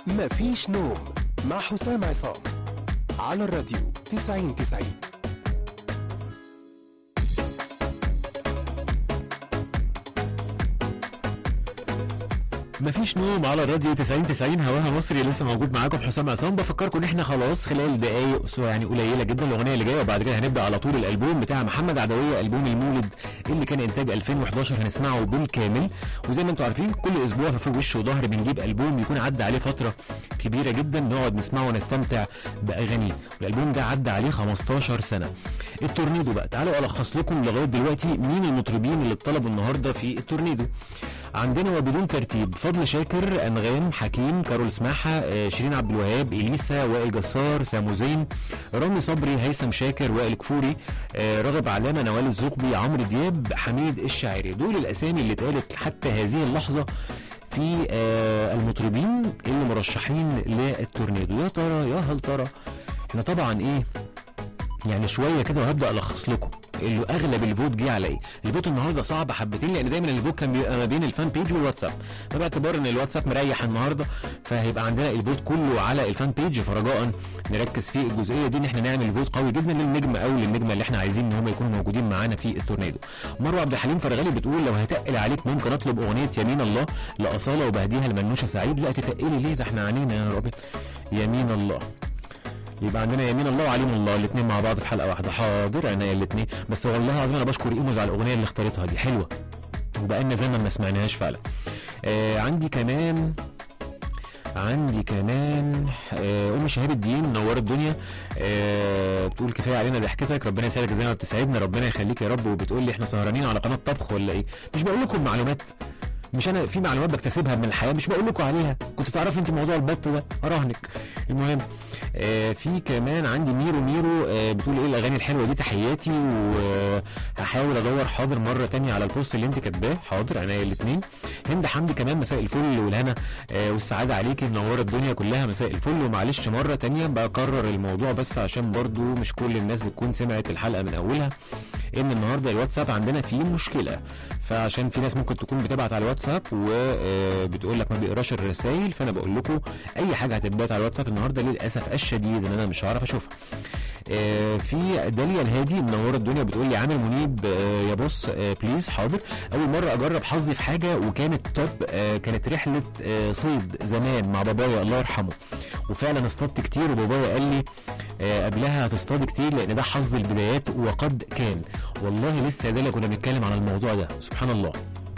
مفيش نوم مع حسام عصام على الراديو 90 90 مفيش نوم على الراديو 90 90 هواها مصري لسه موجود معاكم حسام عصام بفكركم ان احنا خلاص خلال دقايق سو يعني قليله جدا الاغنيه اللي جايه وبعد كده هنبدا على طول الالبوم بتاع محمد عدويه البوم المولد اللي كان انتاج 2011 هنسمعه بالكامل وزي ما انتم عارفين كل اسبوع في فوق وش وظهر بنجيب البوم يكون عدى عليه فتره كبيره جدا نقعد نسمعه ونستمتع باغانيه والالبوم ده عدى عليه 15 سنه التورنيدو بقى تعالوا الخص لكم لغايه دلوقتي مين المطربين اللي اتطلبوا النهارده في التورنيدو عندنا وبدون ترتيب فضل شاكر انغام حكيم كارول سماحه آه، شيرين عبد الوهاب اليسا وائل جسار سامو زين رامي صبري هيثم شاكر وائل كفوري آه، راغب علامه نوال الزغبي عمرو دياب حميد الشاعري دول الاسامي اللي اتقالت حتى هذه اللحظه في آه، المطربين اللي مرشحين للتورنيدو يا ترى يا هل ترى احنا طبعا ايه يعني شويه كده وهبدا الخص لكم اللي اغلب الفوت جه على ايه الفوت النهارده صعب حبتين لان دايما الفوت كان بيبقى ما بين الفان بيج والواتساب فباعتبار ان الواتساب مريح النهارده فهيبقى عندنا الفوت كله على الفان بيج فرجاء نركز في الجزئيه دي ان احنا نعمل فوت قوي جدا للنجم او للنجمه اللي احنا عايزين ان هم يكونوا موجودين معانا في التورنيدو مروه عبد الحليم فرغلي بتقول لو هتقل عليك ممكن اطلب اغنيه يمين الله لاصاله وبهديها لمنوشه سعيد لا تتقلي ليه ده احنا عنينا يا رب يمين الله يبقى عندنا يمين الله وعليم الله الاثنين مع بعض في حلقه واحده حاضر عينيا الاثنين بس والله العظيم انا بشكر ايموز على الاغنيه اللي اختارتها دي حلوه وبقالنا زمن ما سمعناهاش فعلا آه عندي كمان عندي كمان آه ام شهاب الدين نور الدنيا آه بتقول كفايه علينا ضحكتك ربنا يسعدك زي ما بتسعدنا ربنا يخليك يا رب وبتقول لي احنا سهرانين على قناه طبخ ولا ايه مش بقول لكم معلومات مش انا في معلومات بكتسبها من الحياه مش بقول لكم عليها كنت تعرفي انت موضوع البط ده اراهنك المهم آه في كمان عندي ميرو ميرو آه بتقول ايه الاغاني الحلوه دي تحياتي وهحاول ادور حاضر مره تانية على البوست اللي انت كاتباه حاضر عينيا الاثنين هند حمدي كمان مساء الفل والهنا آه والسعاده عليكي منوره الدنيا كلها مساء الفل ومعلش مره تانية بكرر الموضوع بس عشان برضو مش كل الناس بتكون سمعت الحلقه من اولها ان النهارده الواتساب عندنا فيه مشكله فعشان في ناس ممكن تكون بتبعت على الواتساب وبتقول لك ما بيقراش الرسائل فانا بقول لكم اي حاجه هتتبعت على الواتساب النهارده للاسف الشديد ان انا مش هعرف اشوفها آه، في داليا الهادي منوره الدنيا بتقول لي عامر منيب آه، يا بص آه، بليز حاضر اول مره اجرب حظي في حاجه وكانت توب آه، كانت رحله آه، صيد زمان مع بابايا الله يرحمه وفعلا اصطدت كتير وبابايا قال لي آه، قبلها هتصطاد كتير لان ده حظ البدايات وقد كان والله لسه يا داليا كنا بنتكلم عن الموضوع ده سبحان الله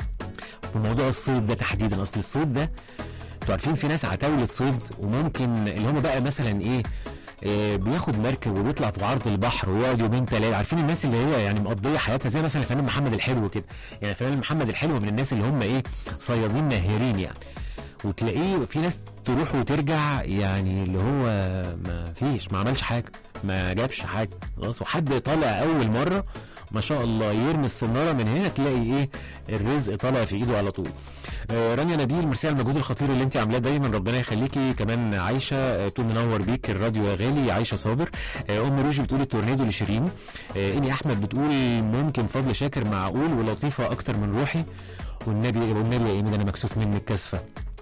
في موضوع الصيد ده تحديدا اصل الصيد ده انتوا عارفين في ناس عتاولة صيد وممكن اللي هم بقى مثلا ايه آه، بياخد مركب وبيطلع في عرض البحر ويقعد يومين ثلاثه عارفين الناس اللي هي يعني مقضيه حياتها زي مثلا الفنان محمد الحلو كده يعني الفنان محمد الحلو من الناس اللي هم ايه صيادين ماهرين يعني وتلاقيه في ناس تروح وترجع يعني اللي هو ما فيش ما عملش حاجه ما جابش حاجه خلاص وحد طالع اول مره ما شاء الله يرمي السناره من هنا تلاقي ايه الرزق طالع في ايده على طول آه رانيا نبيل ميرسي على المجهود الخطير اللي انت عاملاه دايما ربنا يخليكي كمان عايشه آه تقول منور بيك الراديو يا غالي عايشه صابر آه ام روجي بتقول التورنيدو لشيرين آه ايمي احمد بتقول ممكن فضل شاكر معقول ولطيفه اكتر من روحي والنبي والنبي يا ايمي ده انا مكسوف منك كسفه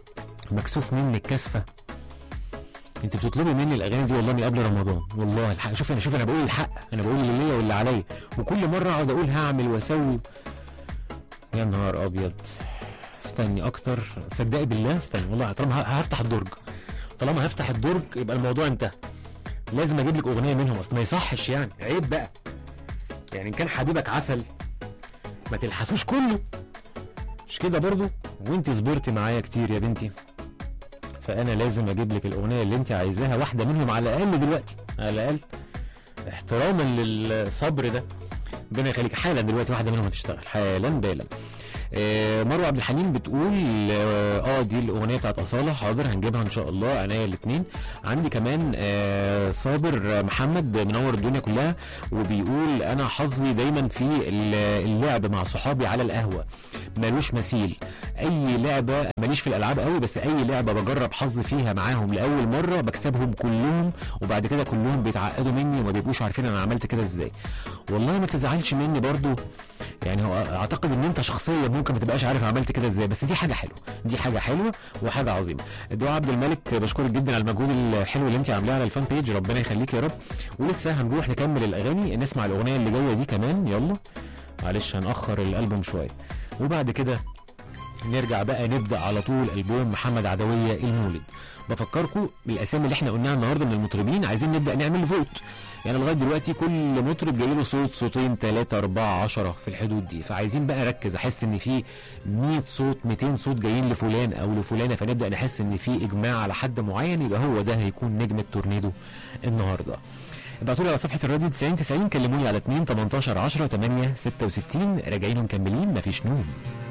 مكسوف منك كسفه انت بتطلبي مني الاغاني دي والله من قبل رمضان والله الحق شوف انا شوف انا بقول الحق انا بقول اللي ليا واللي عليا وكل مره اقعد اقول هعمل واسوي يا نهار ابيض استني اكتر تصدقي بالله استني والله طالما ه- هفتح الدرج طالما هفتح الدرج يبقى الموضوع انتهى لازم اجيب لك اغنيه منهم اصل ما يصحش يعني عيب بقى يعني ان كان حبيبك عسل ما تلحسوش كله مش كده برضو وانت صبرتي معايا كتير يا بنتي فانا لازم اجيب لك الاغنيه اللي انت عايزاها واحده منهم على الاقل دلوقتي على الاقل احتراما للصبر ده ربنا يخليك حالا دلوقتي واحده منهم هتشتغل حالا بالا آه، مروه عبد الحليم بتقول اه آه، دي الاغنيه بتاعت اصاله حاضر هنجيبها ان شاء الله عينيا الاثنين عندي كمان آه، صابر محمد منور الدنيا كلها وبيقول انا حظي دايما في ال- اللعب مع صحابي على القهوه ملوش مثيل اي لعبه ماليش في الالعاب قوي بس اي لعبه بجرب حظي فيها معاهم لاول مره بكسبهم كلهم وبعد كده كلهم بيتعقدوا مني وما بيبقوش عارفين انا عملت كده ازاي والله ما تزعلش مني برضو يعني هو اعتقد ان انت شخصيا ممكن ما تبقاش عارف عملت كده ازاي بس دي حاجه حلوه دي حاجه حلوه وحاجه عظيمه دعاء عبد الملك بشكرك جدا على المجهود الحلو اللي انت عاملاه على الفان بيج ربنا يخليك يا رب ولسه هنروح نكمل الاغاني نسمع الاغنيه اللي جايه دي كمان يلا معلش هنأخر الالبوم شويه وبعد كده نرجع بقى نبدا على طول البوم محمد عدويه المولد بفكركم بالاسامي اللي احنا قلناها النهارده من المطربين عايزين نبدا نعمل فوت يعني لغايه دلوقتي كل مطرب جاي له صوت صوتين ثلاثة أربعة عشرة في الحدود دي فعايزين بقى نركز احس ان في 100 صوت 200 صوت جايين لفلان او لفلانه فنبدا نحس ان في اجماع على حد معين يبقى هو ده هيكون نجم التورنيدو النهارده ابعتوا لي على صفحه الراديو 90 90 كلموني على 2 18 10 8 66 راجعين ومكملين مفيش نوم